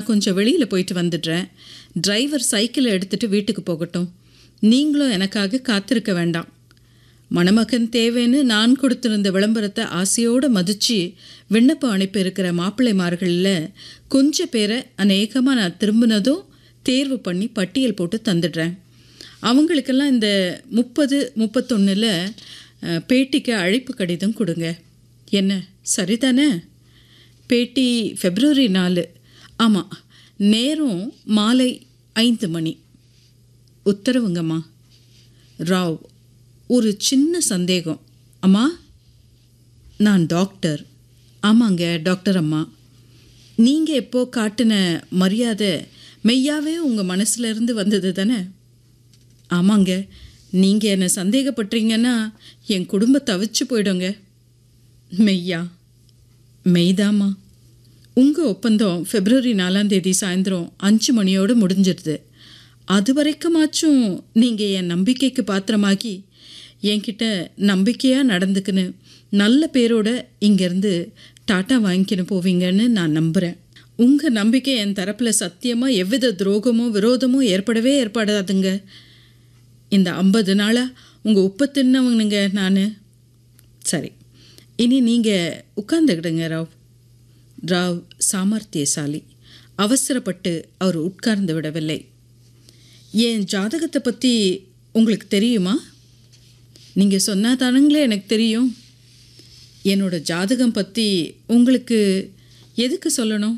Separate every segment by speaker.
Speaker 1: கொஞ்சம் வெளியில் போயிட்டு வந்துடுறேன் டிரைவர் சைக்கிளை எடுத்துட்டு வீட்டுக்கு போகட்டும் நீங்களும் எனக்காக காத்திருக்க வேண்டாம் மணமகன் தேவைன்னு நான் கொடுத்திருந்த விளம்பரத்தை ஆசையோடு மதித்து விண்ணப்பம் அனுப்பியிருக்கிற மாப்பிள்ளைமார்களில் கொஞ்சம் பேரை அநேகமாக நான் திரும்பினதும் தேர்வு பண்ணி பட்டியல் போட்டு தந்துடுறேன் அவங்களுக்கெல்லாம் இந்த முப்பது முப்பத்தொன்னில் பேட்டிக்கு அழைப்பு கடிதம் கொடுங்க என்ன சரிதானே பேட்டி ஃபெப்ரவரி நாலு ஆமாம் நேரம் மாலை ஐந்து மணி உத்தரவுங்கம்மா ராவ் ஒரு சின்ன சந்தேகம் அம்மா நான் டாக்டர் ஆமாங்க டாக்டர் அம்மா நீங்கள் எப்போ காட்டின மரியாதை மெய்யாவே உங்கள் மனசுல இருந்து வந்தது தானே ஆமாங்க நீங்கள் என்னை சந்தேகப்படுறீங்கன்னா என் குடும்பம் தவிச்சு போயிடுங்க மெய்யா மெய்தாம்மா உங்கள் ஒப்பந்தம் பிப்ரவரி நாலாம் தேதி சாயந்தரம் அஞ்சு மணியோடு முடிஞ்சிருது அது வரைக்குமாச்சும் நீங்கள் என் நம்பிக்கைக்கு பாத்திரமாகி என்கிட்ட நம்பிக்கையாக நடந்துக்குன்னு நல்ல பேரோட இங்கேருந்து டாட்டா வாங்கிக்கின்னு போவீங்கன்னு நான் நம்புகிறேன் உங்கள் நம்பிக்கை என் தரப்பில் சத்தியமாக எவ்வித துரோகமோ விரோதமோ ஏற்படவே ஏற்படாதுங்க இந்த ஐம்பது நாளாக உங்கள் உப்பு தின்னவனுங்க நான் சரி இனி நீங்கள் உட்கார்ந்துக்கிடுங்க ராவ் ராவ் சாமர்த்தியசாலி அவசரப்பட்டு அவர் உட்கார்ந்து விடவில்லை என் ஜாதகத்தை பற்றி உங்களுக்கு தெரியுமா நீங்கள் சொன்னா தானுங்களே எனக்கு தெரியும் என்னோட ஜாதகம் பற்றி உங்களுக்கு எதுக்கு சொல்லணும்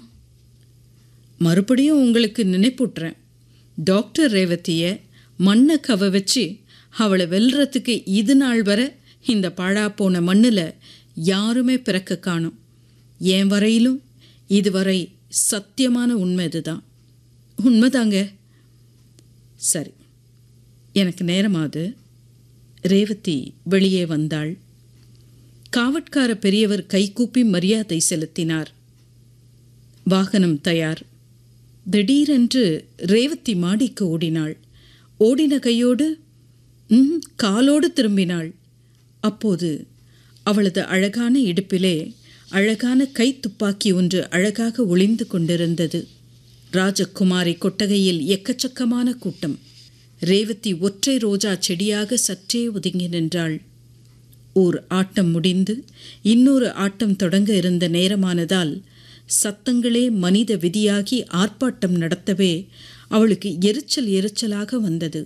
Speaker 1: மறுபடியும் உங்களுக்கு நினைப்பூட்டுறேன் டாக்டர் ரேவதியை மண்ணை கவ வச்சு அவளை வெல்றதுக்கு இது நாள் வரை இந்த பாழா போன மண்ணில் யாருமே பிறக்க காணும் என் வரையிலும் இதுவரை சத்தியமான உண்மை இதுதான் உண்மைதாங்க சரி எனக்கு நேரமாது ரேவதி வெளியே வந்தாள் காவட்கார பெரியவர் கைகூப்பி மரியாதை செலுத்தினார் வாகனம் தயார் திடீரென்று ரேவதி மாடிக்கு ஓடினாள் ஓடின கையோடு ம் காலோடு திரும்பினாள் அப்போது அவளது அழகான இடுப்பிலே அழகான கை துப்பாக்கி ஒன்று அழகாக ஒளிந்து கொண்டிருந்தது ராஜகுமாரி கொட்டகையில் எக்கச்சக்கமான கூட்டம் ரேவதி ஒற்றை ரோஜா செடியாக சற்றே ஒதுங்கி நின்றாள் ஓர் ஆட்டம் முடிந்து இன்னொரு ஆட்டம் தொடங்க இருந்த நேரமானதால் சத்தங்களே மனித விதியாகி ஆர்ப்பாட்டம் நடத்தவே அவளுக்கு எரிச்சல் எரிச்சலாக வந்தது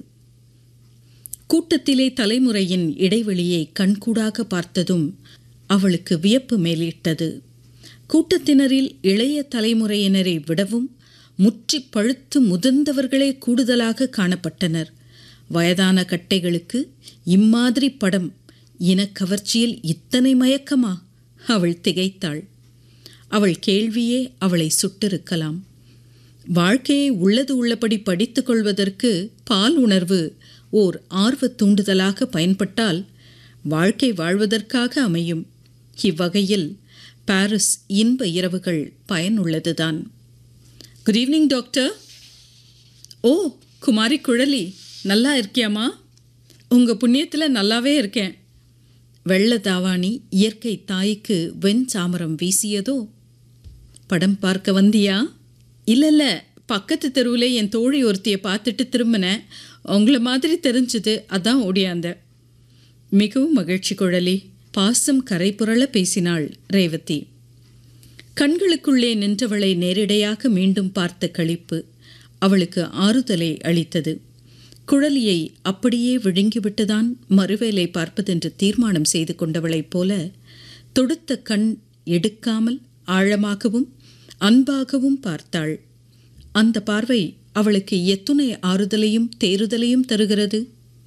Speaker 1: கூட்டத்திலே தலைமுறையின் இடைவெளியை கண்கூடாக பார்த்ததும் அவளுக்கு வியப்பு மேலிட்டது கூட்டத்தினரில் இளைய தலைமுறையினரை விடவும் முற்றி பழுத்து முதிர்ந்தவர்களே கூடுதலாக காணப்பட்டனர் வயதான கட்டைகளுக்கு இம்மாதிரி படம் இனக்கவர்ச்சியில் இத்தனை மயக்கமா அவள் திகைத்தாள் அவள் கேள்வியே அவளை சுட்டிருக்கலாம் வாழ்க்கையை உள்ளது உள்ளபடி படித்துக் கொள்வதற்கு பால் உணர்வு ஓர் ஆர்வத் தூண்டுதலாக பயன்பட்டால் வாழ்க்கை வாழ்வதற்காக அமையும் இவ்வகையில் பாரிஸ் இன்ப இரவுகள் பயனுள்ளதுதான் குட் ஈவினிங் டாக்டர் ஓ குமாரி குழலி நல்லா இருக்கியாம்மா உங்கள் புண்ணியத்தில் நல்லாவே இருக்கேன் வெள்ள தாவாணி இயற்கை தாய்க்கு வெண் சாமரம் வீசியதோ படம் பார்க்க வந்தியா இல்லை இல்லை பக்கத்து தெருவில் என் தோழி ஒருத்தியை பார்த்துட்டு திரும்பினேன் உங்களை மாதிரி தெரிஞ்சுது அதான் ஓடியாந்த மிகவும் மகிழ்ச்சி குழலி பாசம் கரை புரள பேசினாள் ரேவதி கண்களுக்குள்ளே நின்றவளை நேரிடையாக மீண்டும் பார்த்த களிப்பு அவளுக்கு ஆறுதலை அளித்தது குழலியை அப்படியே விழுங்கிவிட்டுதான் மறுவேலை பார்ப்பதென்று தீர்மானம் செய்து கொண்டவளைப் போல தொடுத்த கண் எடுக்காமல் ஆழமாகவும் அன்பாகவும் பார்த்தாள் அந்த பார்வை அவளுக்கு எத்துணை ஆறுதலையும் தேறுதலையும் தருகிறது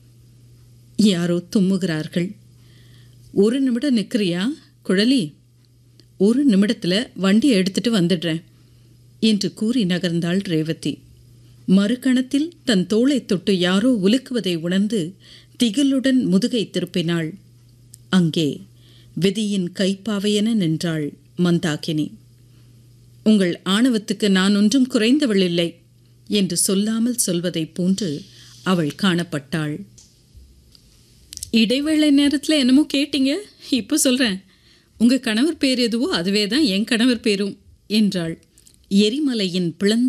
Speaker 1: யாரோ தும்முகிறார்கள் ஒரு நிமிடம் நிற்கிறியா குழலி ஒரு நிமிடத்தில் வண்டி எடுத்துட்டு வந்துடுறேன் என்று கூறி நகர்ந்தாள் ரேவதி மறுகணத்தில் தன் தோளை தொட்டு யாரோ உலுக்குவதை உணர்ந்து திகிலுடன் முதுகை திருப்பினாள் அங்கே விதியின் கைப்பாவையென நின்றாள் மந்தாகினி உங்கள் ஆணவத்துக்கு நான் ஒன்றும் குறைந்தவள் இல்லை என்று சொல்லாமல் சொல்வதைப் போன்று அவள் காணப்பட்டாள் இடைவேளை நேரத்தில் என்னமோ கேட்டீங்க இப்போ சொல்கிறேன் உங்கள் கணவர் பேர் எதுவோ அதுவே தான் என் கணவர் பேரும் என்றாள் எரிமலையின் பிளந்த